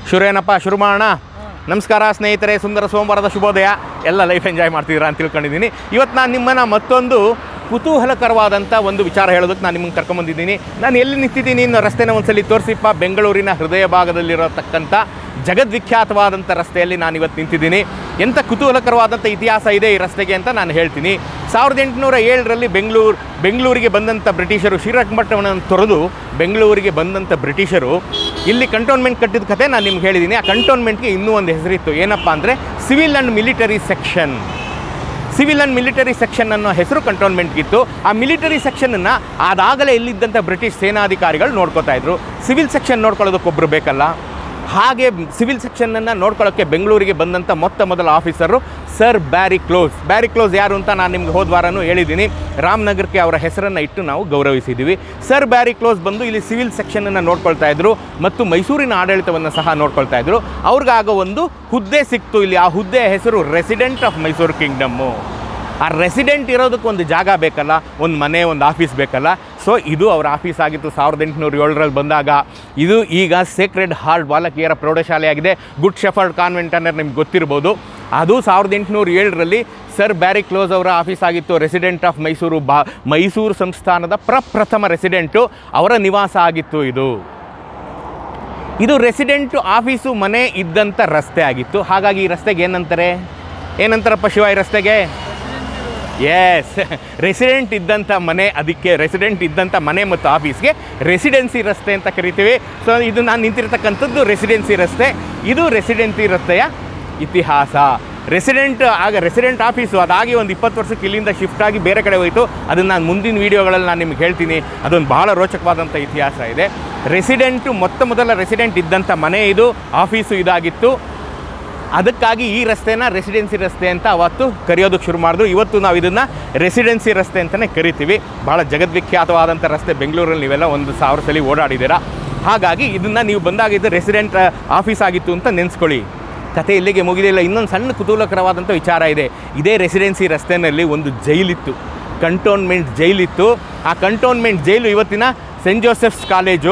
ಶುರು ಏನಪ್ಪ ಶುರು ಮಾಡೋಣ ನಮಸ್ಕಾರ ಸ್ನೇಹಿತರೆ ಸುಂದರ ಸೋಮವಾರದ ಶುಭೋದಯ ಎಲ್ಲ ಲೈಫ್ ಎಂಜಾಯ್ ಮಾಡ್ತಿದ್ದೀರಾ ಅಂತ ತಿಳ್ಕೊಂಡಿದ್ದೀನಿ ಇವತ್ತು ನಾನು ನಿಮ್ಮನ್ನು ಮತ್ತೊಂದು ಕುತೂಹಲಕರವಾದಂಥ ಒಂದು ವಿಚಾರ ಹೇಳೋದಕ್ಕೆ ನಾನು ನಿಮ್ಮನ್ನು ಕರ್ಕೊಂಬಂದಿದ್ದೀನಿ ನಾನು ಎಲ್ಲಿ ನಿಂತಿದ್ದೀನಿ ಇನ್ನು ರಸ್ತೆನ ಒಂದ್ಸಲಿ ತೋರಿಸಿಪ್ಪ ಬೆಂಗಳೂರಿನ ಹೃದಯ ಭಾಗದಲ್ಲಿರತಕ್ಕಂಥ ಜಗದ್ವಿಖ್ಯಾತವಾದಂಥ ರಸ್ತೆಯಲ್ಲಿ ನಾನು ಇವತ್ತು ನಿಂತಿದ್ದೀನಿ ಎಂಥ ಕುತೂಹಲಕರವಾದಂಥ ಇತಿಹಾಸ ಇದೆ ಈ ರಸ್ತೆಗೆ ಅಂತ ನಾನು ಹೇಳ್ತೀನಿ ಸಾವಿರದ ಎಂಟುನೂರ ಏಳರಲ್ಲಿ ಬೆಂಗಳೂರು ಬೆಂಗಳೂರಿಗೆ ಬಂದಂಥ ಬ್ರಿಟಿಷರು ಶ್ರೀರಂಗಪಟ್ಟಣವನ್ನು ತೊರೆದು ಬೆಂಗಳೂರಿಗೆ ಬಂದಂಥ ಬ್ರಿಟಿಷರು ಇಲ್ಲಿ ಕಂಟೋನ್ಮೆಂಟ್ ಕಟ್ಟಿದ ಕತೆ ನಾನು ನಿಮ್ಗೆ ಹೇಳಿದ್ದೀನಿ ಆ ಕಂಟೋನ್ಮೆಂಟ್ಗೆ ಇನ್ನೂ ಒಂದು ಹೆಸರಿತ್ತು ಏನಪ್ಪ ಅಂದರೆ civil and military section civil and military section ಅನ್ನೋ ಹೆಸರು ಕಂಟೋನ್ಮೆಂಟ್ಗಿತ್ತು ಆ ಮಿಲಿಟರಿ ಸೆಕ್ಷನನ್ನು ಅದಾಗಲೇ ಇಲ್ಲಿದ್ದಂಥ ಬ್ರಿಟಿಷ್ ಸೇನಾಧಿಕಾರಿಗಳು ನೋಡ್ಕೋತಾ ಇದ್ರು ಸಿವಿಲ್ ಸೆಕ್ಷನ್ ನೋಡ್ಕೊಳ್ಳೋದಕ್ಕೊಬ್ಬರು ಬೇಕಲ್ಲ ಹಾಗೆ ಸಿವಿಲ್ ಸೆಕ್ಷನನ್ನು ನೋಡ್ಕೊಳ್ಳೋಕ್ಕೆ ಬೆಂಗಳೂರಿಗೆ ಬಂದಂಥ ಮೊತ್ತ ಮೊದಲ officer Sir Barry Close Barry Close ಯಾರು ಅಂತ ನಾನು ನಿಮ್ಗೆ ಹೋದ ವಾರನೂ ಹೇಳಿದ್ದೀನಿ ರಾಮನಗರಕ್ಕೆ ಅವರ ಹೆಸರನ್ನು ಇಟ್ಟು ನಾವು ಗೌರವಿಸಿದ್ದೀವಿ ಸರ್ ಬ್ಯಾರಿ ಕ್ಲೋಸ್ ಬಂದು ಇಲ್ಲಿ ಸಿವಿಲ್ ಸೆಕ್ಷನನ್ನು ನೋಡ್ಕೊಳ್ತಾ ಇದ್ರು ಮತ್ತು ಮೈಸೂರಿನ ಆಡಳಿತವನ್ನು ಸಹ ನೋಡ್ಕೊಳ್ತಾ ಇದ್ರು ಅವ್ರಿಗಾಗೋ ಒಂದು ಹುದ್ದೆ ಸಿಕ್ತು ಇಲ್ಲಿ ಆ ಹುದ್ದೆಯ ಹೆಸರು ರೆಸಿಡೆಂಟ್ ಆಫ್ ಮೈಸೂರು ಕಿಂಗ್ಡಮ್ಮು ಆ ರೆಸಿಡೆಂಟ್ ಇರೋದಕ್ಕೆ ಒಂದು ಜಾಗ ಬೇಕಲ್ಲ ಒಂದು ಮನೆ ಒಂದು ಆಫೀಸ್ ಬೇಕಲ್ಲ ಸೊ ಇದು ಅವರ ಆಫೀಸ್ ಆಗಿತ್ತು ಸಾವಿರದ ಎಂಟುನೂರ ಏಳರಲ್ಲಿ ಬಂದಾಗ ಇದು ಈಗ ಸೇಕ್ರೆಡ್ ಹಾರ್ಟ್ ಬಾಲಕಿಯರ ಪ್ರೌಢಶಾಲೆಯಾಗಿದೆ ಗುಡ್ ಶೆಫರ್ಡ್ ಕಾನ್ವೆಂಟ್ ಅನ್ನೋದು ನಿಮ್ಗೆ ಗೊತ್ತಿರ್ಬೋದು ಅದು ಸಾವಿರದ ಎಂಟುನೂರ ಏಳರಲ್ಲಿ ಸರ್ ಬ್ಯಾರಿ ಕ್ಲೋಸ್ ಅವರ ಆಫೀಸ್ ಆಗಿತ್ತು ರೆಸಿಡೆಂಟ್ ಆಫ್ ಮೈಸೂರು ಬಾ ಮೈಸೂರು ಸಂಸ್ಥಾನದ ಪ್ರಪ್ರಥಮ ರೆಸಿಡೆಂಟು ಅವರ ನಿವಾಸ ಆಗಿತ್ತು ಇದು ಇದು ರೆಸಿಡೆಂಟ್ ಆಫೀಸು ಮನೆ ಇದ್ದಂಥ ರಸ್ತೆ ಆಗಿತ್ತು ಹಾಗಾಗಿ ಈ ರಸ್ತೆಗೆ ಏನಂತಾರೆ ಏನಂತಾರಪ್ಪ ಶಿವ ಈ ರಸ್ತೆಗೆ ಎಸ್ ರೆಸಿಡೆಂಟ್ ಇದ್ದಂಥ ಮನೆ ಅದಕ್ಕೆ ರೆಸಿಡೆಂಟ್ ಇದ್ದಂಥ ಮನೆ ಮತ್ತು ಆಫೀಸ್ಗೆ ರೆಸಿಡೆನ್ಸಿ ರಸ್ತೆ ಅಂತ ಕರಿತೀವಿ ಸೊ ಇದು ನಾನು ನಿಂತಿರ್ತಕ್ಕಂಥದ್ದು ರೆಸಿಡೆನ್ಸಿ ರಸ್ತೆ ಇದು ರೆಸಿಡೆನ್ಸಿ ರಸ್ತೆಯ ಇತಿಹಾಸ ರೆಸಿಡೆಂಟ್ ಆಗ ರೆಸಿಡೆಂಟ್ ಆಫೀಸು ಅದಾಗಿ ಒಂದು ಇಪ್ಪತ್ತು ವರ್ಷಕ್ಕೆ ಇಲ್ಲಿಂದ ಶಿಫ್ಟ್ ಆಗಿ ಬೇರೆ ಕಡೆ ಹೋಯಿತು ಅದನ್ನು ನಾನು ಮುಂದಿನ ವೀಡಿಯೋಗಳಲ್ಲಿ ನಾನು ನಿಮ್ಗೆ ಹೇಳ್ತೀನಿ ಅದೊಂದು ಭಾಳ ರೋಚಕವಾದಂಥ ಇತಿಹಾಸ ಇದೆ ರೆಸಿಡೆಂಟು ಮೊತ್ತ ಮೊದಲ ರೆಸಿಡೆಂಟ್ ಇದ್ದಂಥ ಮನೆ ಇದು ಆಫೀಸು ಇದಾಗಿತ್ತು ಅದಕ್ಕಾಗಿ ಈ ರಸ್ತೆನ ರೆಸಿಡೆನ್ಸಿ ರಸ್ತೆ ಅಂತ ಅವತ್ತು ಕರೆಯೋದಕ್ಕೆ ಶುರು ಮಾಡಿದ್ರು ಇವತ್ತು ನಾವು ಇದನ್ನು ರೆಸಿಡೆನ್ಸಿ ರಸ್ತೆ ಅಂತಲೇ ಕರಿತೀವಿ ಭಾಳ ಜಗದ್ವಿಖ್ಯಾತವಾದಂಥ ರಸ್ತೆ ಬೆಂಗಳೂರಲ್ಲಿ ನೀವೆಲ್ಲ ಒಂದು ಸಾವಿರ ಸಲ ಓಡಾಡಿದ್ದೀರಾ ಹಾಗಾಗಿ ಇದನ್ನು ನೀವು ಬಂದಾಗ ಇದು ರೆಸಿಡೆಂಟ್ ಆಫೀಸ್ ಆಗಿತ್ತು ಅಂತ ನೆನೆಸ್ಕೊಳ್ಳಿ ಕತೆ ಇಲ್ಲಿಗೆ ಮುಗಿದಿಲ್ಲ ಇನ್ನೊಂದು ಸಣ್ಣ ಕುತೂಹಲಕರವಾದಂಥ ವಿಚಾರ ಇದೆ ಇದೇ ರೆಸಿಡೆನ್ಸಿ ರಸ್ತೆಯಲ್ಲಿ ಒಂದು ಜೈಲಿತ್ತು ಕಂಟೋನ್ಮೆಂಟ್ ಜೈಲಿತ್ತು ಆ ಕಂಟೋನ್ಮೆಂಟ್ ಜೈಲು ಇವತ್ತಿನ ಸೆಂಟ್ ಜೋಸೆಫ್ಸ್ ಕಾಲೇಜು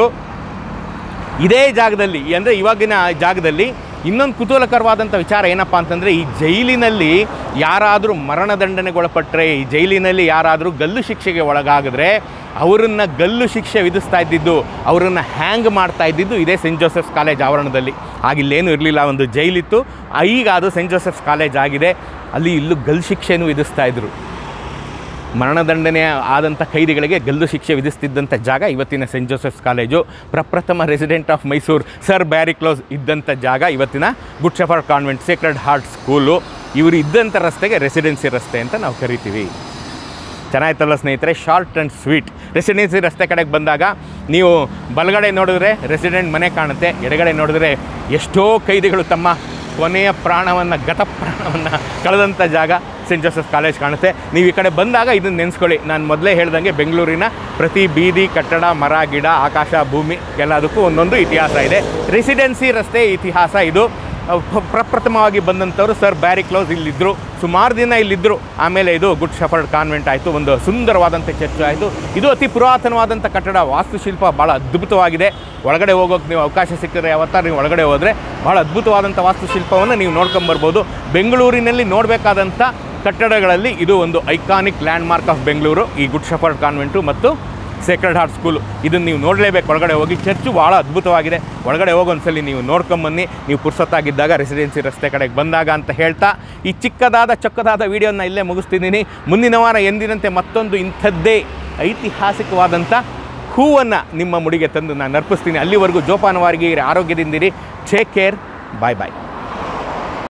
ಇದೇ ಜಾಗದಲ್ಲಿ ಅಂದರೆ ಇವಾಗಿನ ಜಾಗದಲ್ಲಿ ಇನ್ನೊಂದು ಕುತೂಹಲಕರವಾದಂಥ ವಿಚಾರ ಏನಪ್ಪ ಅಂತಂದರೆ ಈ ಜೈಲಿನಲ್ಲಿ ಯಾರಾದರೂ ಮರಣದಂಡನೆಗೊಳಪಟ್ಟರೆ ಈ ಜೈಲಿನಲ್ಲಿ ಯಾರಾದರೂ ಗಲ್ಲು ಶಿಕ್ಷೆಗೆ ಒಳಗಾಗಿದ್ರೆ ಅವರನ್ನು ಗಲ್ಲು ಶಿಕ್ಷೆ ವಿಧಿಸ್ತಾ ಇದ್ದಿದ್ದು ಅವರನ್ನು ಹ್ಯಾಂಗ್ ಮಾಡ್ತಾ ಇದ್ದಿದ್ದು ಇದೇ ಸೆಂಟ್ ಜೋಸೆಫ್ಸ್ ಕಾಲೇಜ್ ಆವರಣದಲ್ಲಿ ಆಗಿಲ್ಲೇನೂ ಇರಲಿಲ್ಲ ಒಂದು ಜೈಲಿತ್ತು ಈಗ ಅದು ಸೆಂಟ್ ಜೋಸೆಫ್ಸ್ ಕಾಲೇಜ್ ಆಗಿದೆ ಅಲ್ಲಿ ಇಲ್ಲೂ ಗಲ್ಲು ಶಿಕ್ಷೆನೂ ವಿಧಿಸ್ತಾ ಇದ್ರು ಮರಣದಂಡನೆ ಆದಂಥ ಖೈದಿಗಳಿಗೆ ಗಲ್ಲು ಶಿಕ್ಷೆ ವಿಧಿಸ್ತಿದ್ದಂಥ ಜಾಗ ಇವತ್ತಿನ ಸೆಂಟ್ ಜೋಸೆಫ್ಸ್ ಕಾಲೇಜು ಪ್ರಪ್ರಥಮ resident of Mysore Sir Barry Close ಇದ್ದಂಥ ಜಾಗ ಇವತ್ತಿನ Good Shepherd Convent Sacred Heart School ಇವರು ಇದ್ದಂಥ ರಸ್ತೆಗೆ ರೆಸಿಡೆನ್ಸಿ ರಸ್ತೆ ಅಂತ ನಾವು ಕರಿತೀವಿ ಚೆನ್ನಾಯ್ತಲ್ಲ ಸ್ನೇಹಿತರೆ ಶಾರ್ಟ್ ಆ್ಯಂಡ್ ಸ್ವೀಟ್ ರೆಸಿಡೆನ್ಸಿ ರಸ್ತೆ ಕಡೆಗೆ ಬಂದಾಗ ನೀವು ಬಲಗಡೆ ನೋಡಿದ್ರೆ ರೆಸಿಡೆಂಟ್ ಮನೆ ಕಾಣುತ್ತೆ ಎಡಗಡೆ ನೋಡಿದ್ರೆ ಎಷ್ಟೋ ಖೈದಿಗಳು ತಮ್ಮ ಕೊನೆಯ ಪ್ರಾಣವನ್ನು ಗತ ಪ್ರಾಣವನ್ನು ಕಳೆದಂಥ ಜಾಗ ಸೆಂಟ್ ಜೋಸೆಫ್ ಕಾಲೇಜ್ ಕಾಣುತ್ತೆ ನೀವು ಈ ಕಡೆ ಬಂದಾಗ ಇದನ್ನು ನೆನೆಸ್ಕೊಳ್ಳಿ ನಾನು ಮೊದಲೇ ಹೇಳ್ದಂಗೆ ಬೆಂಗಳೂರಿನ ಪ್ರತಿ ಬೀದಿ ಕಟ್ಟಡ ಮರ ಗಿಡ ಆಕಾಶ ಭೂಮಿ ಎಲ್ಲದಕ್ಕೂ ಒಂದೊಂದು ಇತಿಹಾಸ ಇದೆ ರೆಸಿಡೆನ್ಸಿ ರಸ್ತೆ ಇತಿಹಾಸ ಇದು ಅಹ್, ಪ್ರ- ಪ್ರಪ್ರಥಮವಾಗಿ ಬಂದಂಥವ್ರು ಸರ್ ಬ್ಯಾರಿ ಕ್ಲೋಸ್ ಇಲ್ಲಿದ್ದರು ಸುಮಾರು ದಿನ ಇಲ್ಲಿದ್ದರು ಆಮೇಲೆ ಇದು ಗುಡ್ ಶಫರ್ಡ್ ಕಾನ್ವೆಂಟ್ ಆಯಿತು ಒಂದು ಸುಂದರವಾದಂಥ ಚರ್ಚ್ ಆಯಿತು ಇದು ಅತಿ ಪುರಾತನವಾದಂಥ ಕಟ್ಟಡ ವಾಸ್ತುಶಿಲ್ಪ ಭಾಳ ಅದ್ಭುತವಾಗಿದೆ ಒಳಗಡೆ ಹೋಗೋಕೆ ನೀವು ಅವಕಾಶ ಸಿಕ್ಕಿದ್ರೆ ಯಾವತ್ತಾರು ನೀವು ಒಳಗಡೆ ಹೋದರೆ ಭಾಳ ಅದ್ಭುತವಾದಂಥ ವಾಸ್ತುಶಿಲ್ಪವನ್ನು ನೀವು ನೋಡ್ಕೊಂಬರ್ಬೋದು ಬೆಂಗಳೂರಿನಲ್ಲಿ ನೋಡಬೇಕಾದಂಥ ಕಟ್ಟಡಗಳಲ್ಲಿ ಇದು ಒಂದು ಐಕಾನಿಕ್ ಲ್ಯಾಂಡ್ಮಾರ್ಕ್ ಆಫ್ ಬೆಂಗಳೂರು ಈ ಗುಡ್ ಶಫರ್ಡ್ ಕಾನ್ವೆಂಟು ಮತ್ತು ಸೇಕ್ರೆಡ್ ಹಾರ್ಟ್ ಸ್ಕೂಲು ಇದನ್ನು ನೀವು ನೋಡಲೇಬೇಕು ಒಳಗಡೆ ಹೋಗಿ ಚರ್ಚು ಭಾಳ ಅದ್ಭುತವಾಗಿದೆ ಒಳಗಡೆ ಹೋಗಿ ಒಂದ್ಸಲಿ ನೀವು ನೋಡ್ಕೊಂಬನ್ನಿ ನೀವು ಪುರ್ಸೊತ್ತಾಗಿದ್ದಾಗ ರೆಸಿಡೆನ್ಸಿ ರಸ್ತೆ ಕಡೆಗೆ ಬಂದಾಗ ಅಂತ ಹೇಳ್ತಾ ಈ ಚಿಕ್ಕದಾದ ಚೊಕ್ಕದಾದ ವಿಡಿಯೋನ ಇಲ್ಲೇ ಮುಗಿಸ್ತಿದ್ದೀನಿ ಮುಂದಿನ ವಾರ ಎಂದಿನಂತೆ ಮತ್ತೊಂದು ಇಂಥದ್ದೇ ಐತಿಹಾಸಿಕವಾದಂಥ ಹೂವನ್ನು ನಿಮ್ಮ ಮುಡಿಗೆ ತಂದು ನಾನು ಅರ್ಪಿಸ್ತೀನಿ ಅಲ್ಲಿವರೆಗೂ ಜೋಪಾನವಾಗಿ ಆರೋಗ್ಯದಿಂದಿರಿ ಟೇಕ್ ಕೇರ್ ಬಾಯ್ ಬಾಯ್